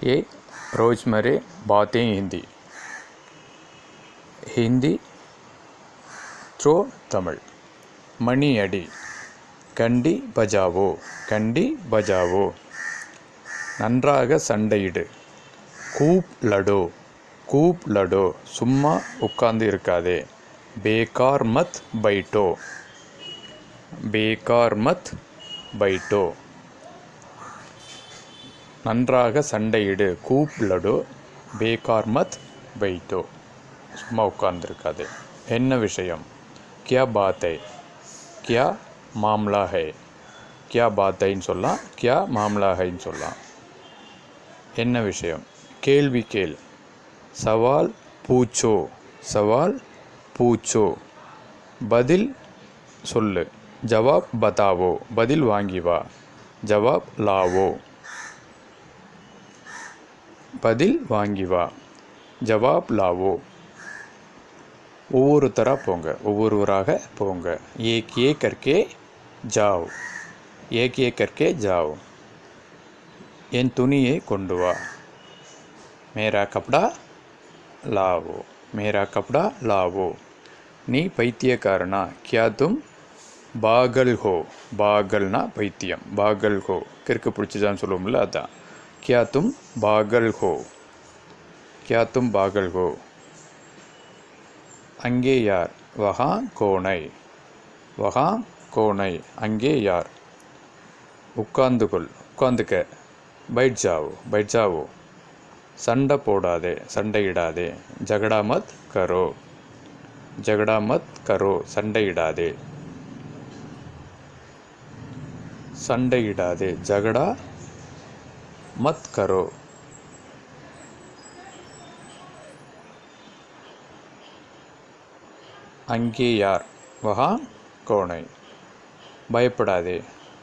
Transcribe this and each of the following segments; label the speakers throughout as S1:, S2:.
S1: ये रोज़मर्रे बातें हिंदी हिंदी த்ரோ தமிழ் மணி அடி கண்டி பஜாவோ கண்டி பஜாவோ நன்றாக சண்டையிடு கூப் லடோ கூப் லடோ சும்மா உட்கார்ந்து இருக்காதே பேகார் மத் பைட்டோ பேகார் மத் பைட்டோ நன்றாக சண்டையிடு கூப் லடோ பேகார் மத் பைட்டோ சும்மா உட்கார்ந்துருக்காதே என்ன விஷயம் क्या बात है क्या मामला है क्या बात हैன்னு சொல்லலாம் क्या मामला हैன்னு சொல்லலாம் என்ன விஷயம் கேள்வி கேள் சவால் பூச்சோ சவால் பூச்சோ பதில் சொல்லு ஜவாப் பதாவோ பதில் வாங்கி வா ஜவாப் லாவோ பதில் வாங்கி வா ஜவாப் லாவோ ஒவ்வொருத்தராக போங்க ஒவ்வொருவராக போங்க ஏக் ஏ கற்கே ஜாவ் ஏக் ஏ கற்கே ஜாவ் என் துணியை கொண்டு வா மேரா கப்டா லாவோ மேரா கப்டா லாவோ நீ பைத்தியக்காரனா கியா தும் பாகல் ஹோ பாகல்னா பைத்தியம் பாகல் ஹோ கிறுக்கு பிடிச்சிதான்னு சொல்லுவோம்ல அதான் கியா தும் பாகல் ஹோ கியா தும் பாகல் ஹோ அங்கே யார் வஹா கோணை வஹா கோணை அங்கே யார் உட்கார்ந்து கொள் உட்காந்துக்க பைட் ஜாவோ பைட் ஜாவோ சண்டை போடாதே சண்டையிடாதே ஜகடா மத் கரோ ஜகடா மத் கரோ சண்டையிடாதே சண்டையிடாதே ஜகடா மத் கரோ அங்கே யார் வஹா கோணை பயப்படாதே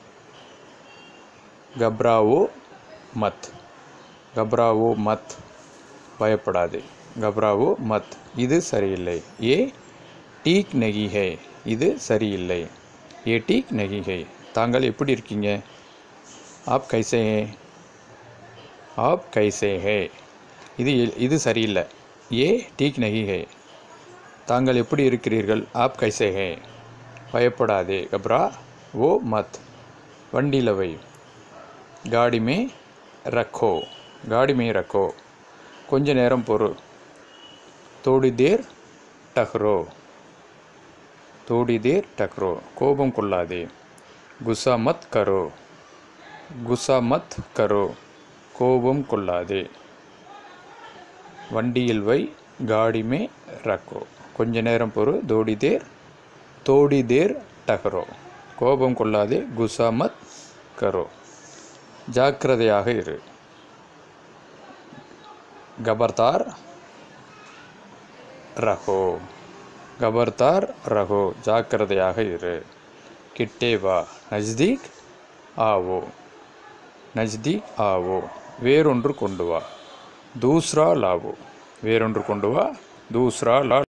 S1: கப்ராவோ மத் கப்ராவோ மத் பயப்படாதே கப்ராவோ மத் இது சரியில்லை ஏ டீக் நகி ஹே இது சரியில்லை ஏ டீக் நகி ஹே தாங்கள் எப்படி இருக்கீங்க ஆப் கைசே ஹே ஆப் கைசே ஹே இது இது சரியில்லை ஏ டீக் நகி ஹே தாங்கள் எப்படி இருக்கிறீர்கள் ஆப் கைசே ஹே பயப்படாதே கப்ரா ஓ மத் வண்டியில் வை காடி மே ரக்கோ காடி மே ரக்கோ கொஞ்ச நேரம் பொறு தோடி தேர் டஹ்ரோ தோடி தேர் டக்ரோ கோபம் கொள்ளாதே குசா மத் கரோ குசா மத் கரோ கோபம் கொள்ளாதே வண்டியில் வை காடி மே ரக்கோ கொஞ்ச நேரம் பொறு தோடி தேர் தோடி தேர் டகரோ கோபம் கொள்ளாதே குசாமத் கரோ ஜாக்கிரதையாக இரு கபர்தார் ரஹோ கபர்தார் ரஹோ ஜாக்கிரதையாக இரு கிட்டே வா நஜ்தீக் ஆவோ நஜ்தீக் ஆவோ வேறொன்று கொண்டு வா தூஸ்ரா லாவோ வேறொன்று கொண்டு வா தூஸ்ரா லா